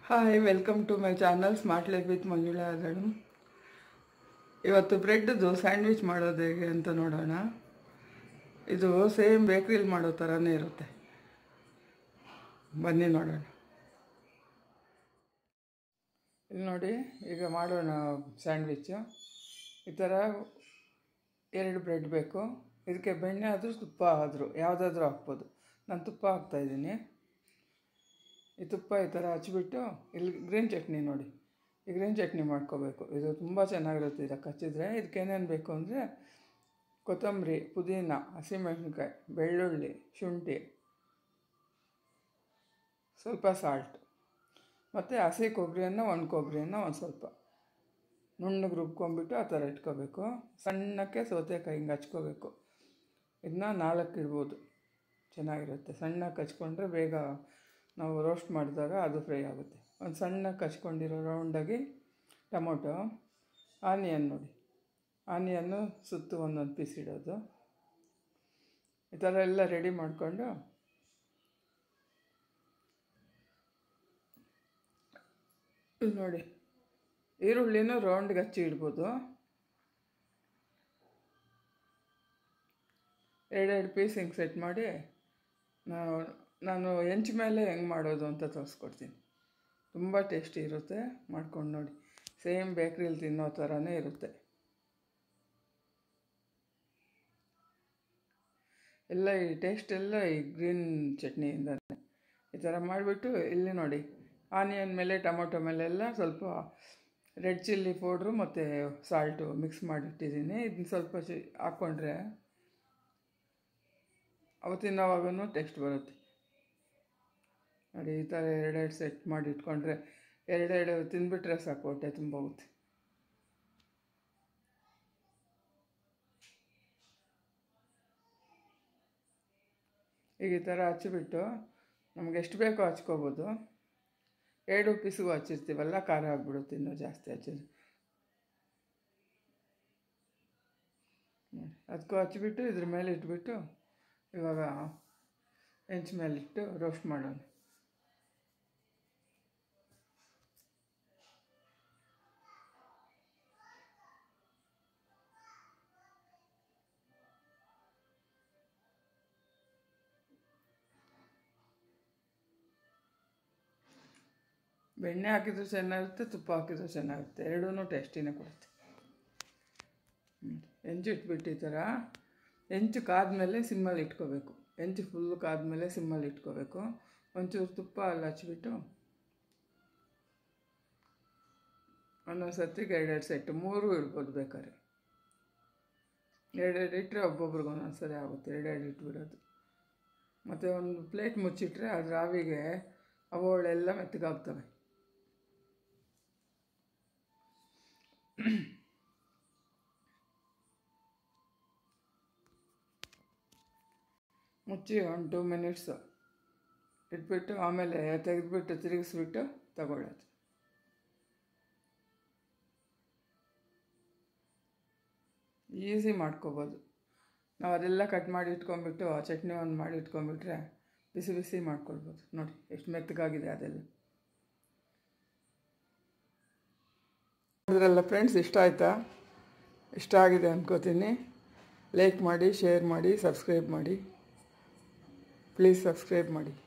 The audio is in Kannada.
hi welcome to my channel smart life with Manjula ಅದಳು ಇವತ್ತು ಬ್ರೆಡ್ದು ಸ್ಯಾಂಡ್ವಿಚ್ ಮಾಡೋದು ಹೇಗೆ ಅಂತ ನೋಡೋಣ ಇದು ಸೇಮ್ ಬೇಕ್ರಿಲಿ ಮಾಡೋ ಥರನೇ ಇರುತ್ತೆ ಬನ್ನಿ ನೋಡೋಣ ಇಲ್ಲಿ ನೋಡಿ ಈಗ ಮಾಡೋಣ ಸ್ಯಾಂಡ್ವಿಚ್ಚು ಈ ಥರ ಎರಡು ಬ್ರೆಡ್ ಬೇಕು ಇದಕ್ಕೆ ಬೆಣ್ಣೆ ಆದರೂ ತುಪ್ಪ ಆದರೂ ಯಾವುದಾದ್ರೂ ಹಾಕ್ಬೋದು ನಾನು ತುಪ್ಪ ಹಾಕ್ತಾಯಿದ್ದೀನಿ ಈ ತುಪ್ಪ ಈ ಥರ ಹಚ್ಬಿಟ್ಟು ಇಲ್ಲಿ ಗ್ರೀನ್ ಚಟ್ನಿ ನೋಡಿ ಈ ಗ್ರೀನ್ ಚಟ್ನಿ ಮಾಡ್ಕೋಬೇಕು ಇದು ತುಂಬ ಚೆನ್ನಾಗಿರುತ್ತೆ ಇದಕ್ಕೆ ಹಚ್ಚಿದ್ರೆ ಇದಕ್ಕೆ ಏನೇನು ಬೇಕು ಅಂದರೆ ಕೊತ್ತಂಬರಿ ಪುದೀನ ಹಸಿಮೆಣಸಿನ್ಕಾಯಿ ಬೆಳ್ಳುಳ್ಳಿ ಶುಂಠಿ ಸ್ವಲ್ಪ ಸಾಲ್ಟ್ ಮತ್ತು ಹಸಿ ಕೊಬ್ಬರಿಯನ್ನು ಒಂದು ಕೊಬ್ಬರಿಯನ್ನು ಒಂದು ಸ್ವಲ್ಪ ನುಣ್ಣಗೆ ರುಬ್ಕೊಂಬಿಟ್ಟು ಆ ಥರ ಇಟ್ಕೋಬೇಕು ಸಣ್ಣಕ್ಕೆ ಸೌತೆಕಾಯಿ ಹಿಂಗೆ ಹಚ್ಕೋಬೇಕು ಇದನ್ನ ನಾಲ್ಕು ಇಡ್ಬೋದು ಚೆನ್ನಾಗಿರುತ್ತೆ ಸಣ್ಣಕ್ಕೆ ಹಚ್ಕೊಂಡ್ರೆ ಬೇಗ ನಾವು ರೋಸ್ಟ್ ಮಾಡಿದಾಗ ಅದು ಫ್ರೈ ಆಗುತ್ತೆ ಒಂದು ಸಣ್ಣಕ್ಕೆ ಹಚ್ಕೊಂಡಿರೋ ರೌಂಡಾಗಿ ಟೊಮೊಟೊ ಆನಿಯನ್ ನೋಡಿ ಆನಿಯನ್ನು ಸುತ್ತು ಒಂದೊಂದು ಪೀಸ್ ಇಡೋದು ಈ ಥರ ಎಲ್ಲ ರೆಡಿ ಮಾಡಿಕೊಂಡು ಇಲ್ಲಿ ನೋಡಿ ಈರುಳ್ಳಿನೂ ರೌಂಡ್ಗೆ ಹಚ್ಚಿ ಇಡ್ಬೋದು ಎರಡೆರಡು ಪೀಸ್ ಹಿಂಗೆ ಸೆಟ್ ಮಾಡಿ ನಾವು ನಾನು ಹೆಂಚು ಮೇಲೆ ಹೆಂಗೆ ಮಾಡೋದು ಅಂತ ತೋರಿಸ್ಕೊಡ್ತೀನಿ ತುಂಬ ಟೇಸ್ಟಿ ಇರುತ್ತೆ ಮಾಡ್ಕೊಂಡು ನೋಡಿ ಸೇಮ್ ಬೇಕ್ರಿಲಿ ತಿನ್ನೋ ಥರನೇ ಇರುತ್ತೆ ಎಲ್ಲ ಈ ಟೇಸ್ಟ್ ಎಲ್ಲ ಈ ಗ್ರೀನ್ ಚಟ್ನಿಯಿಂದನೇ ಈ ಥರ ಮಾಡಿಬಿಟ್ಟು ಇಲ್ಲಿ ನೋಡಿ ಆನಿಯನ್ ಮೇಲೆ ಟೊಮೊಟೊ ಮೇಲೆಲ್ಲ ಸ್ವಲ್ಪ ರೆಡ್ ಚಿಲ್ಲಿ ಪೌಡ್ರು ಮತ್ತು ಸಾಲ್ಟು ಮಿಕ್ಸ್ ಮಾಡಿಟ್ಟಿದ್ದೀನಿ ಇದನ್ನ ಸ್ವಲ್ಪ ಚಿ ಹಾಕ್ಕೊಂಡ್ರೆ ಅವತ್ತಿನವಾಗೂ ಟೇಸ್ಟ್ ಬರುತ್ತೆ ನೋಡಿ ಈ ಥರ ಎರಡೆರಡು ಸೆಟ್ ಮಾಡಿ ಇಟ್ಕೊಂಡ್ರೆ ಎರಡೆರಡು ತಿಂದ್ಬಿಟ್ರೆ ಸಾಕು ಹೊಟ್ಟೆ ತುಂಬ ಹೋಗುತ್ತೆ ಈಗ ಈ ಥರ ಹಚ್ಚಿಬಿಟ್ಟು ನಮ್ಗೆ ಎಷ್ಟು ಬೇಕೋ ಹಚ್ಕೋಬೋದು ಎರಡು ಪೀಸಿಗೂ ಹಚ್ಚಿರ್ತೀವಲ್ಲ ಖಾರ ಆಗಿಬಿಡುತ್ತೆ ಇನ್ನೂ ಜಾಸ್ತಿ ಹಚ್ಚಿದ್ರೆ ಅದಕ್ಕೂ ಹಚ್ಚಿಬಿಟ್ಟು ಇದ್ರ ಮೇಲೆ ಇಟ್ಬಿಟ್ಟು ಇವಾಗ ಹೆಂಚು ಮೇಲಿಟ್ಟು ರೋಸ್ಟ್ ಮಾಡೋಣ ಬೆಣ್ಣೆ ಹಾಕಿದ್ರು ಚೆನ್ನಾಗಿರುತ್ತೆ ತುಪ್ಪ ಹಾಕಿದ್ರು ಚೆನ್ನಾಗಿರುತ್ತೆ ಎರಡೂ ಟೇಸ್ಟಿನೇ ಕೊಡುತ್ತೆ ಹೆಂಚು ಇಟ್ಬಿಟ್ಟು ಈ ಥರ ಹೆಂಚು ಕಾದ್ಮೇಲೆ ಸಿಮ್ಮಲ್ಲಿ ಇಟ್ಕೋಬೇಕು ಹೆಂಚು ಫುಲ್ಲು ಕಾದ್ಮೇಲೆ ಸಿಮ್ಮಲ್ಲಿ ಇಟ್ಕೋಬೇಕು ಒಂಚೂರು ತುಪ್ಪ ಅಲ್ಲಿ ಹಚ್ಬಿಟ್ಟು ಒಂದೊಂದು ಸರ್ತಿಗೆ ಎರಡೆರಡು ಸೆಟ್ಟು ಮೂರು ಇಡ್ಬೋದು ಬೇಕಾದ್ರೆ ಎರಡೆರಡು ಇಟ್ಟರೆ ಒಬ್ಬೊಬ್ರಿಗೆ ಒಂದೊಂದು ಸರಿ ಆಗುತ್ತೆ ಎರಡೆರಡು ಇಟ್ಬಿಡೋದು ಮತ್ತು ಒಂದು ಪ್ಲೇಟ್ ಮುಚ್ಚಿಟ್ರೆ ಅದ್ರ ಆವಿಗೆ ಅವಳೆಲ್ಲ ಮೆತ್ತಗಾಗ್ತವೆ ಮುಚ್ಚಿ ಒಂದು ಟೂ ಮಿನಿಟ್ಸು ಇಟ್ಬಿಟ್ಟು ಆಮೇಲೆ ತೆಗೆದುಬಿಟ್ಟು ತಿರುಗಿಸ್ಬಿಟ್ಟು ತಗೊಳ್ಳೋದು ಈಸಿ ಮಾಡ್ಕೋಬೋದು ನಾವು ಅದೆಲ್ಲ ಕಟ್ ಮಾಡಿ ಇಟ್ಕೊಂಡ್ಬಿಟ್ಟು ಆ ಚಟ್ನಿ ಒಂದು ಮಾಡಿ ಇಟ್ಕೊಂಡ್ಬಿಟ್ರೆ ಬಿಸಿ ಬಿಸಿ ಮಾಡ್ಕೊಳ್ಬೋದು ನೋಡಿ ಎಷ್ಟು ಮೆತ್ತಗಾಗಿದೆ ಅದೆಲ್ಲ ನೋಡಿದ್ರಲ್ಲ ಫ್ರೆಂಡ್ಸ್ ಇಷ್ಟ ಆಯಿತಾ ಇಷ್ಟ ಆಗಿದೆ ಅಂದ್ಕೋತೀನಿ ಲೈಕ್ ಮಾಡಿ ಶೇರ್ ಮಾಡಿ ಸಬ್ಸ್ಕ್ರೈಬ್ ಮಾಡಿ ಪ್ಲೀಸ್ ಸಬ್ಸ್ಕ್ರೈಬ್ ಮಾಡಿ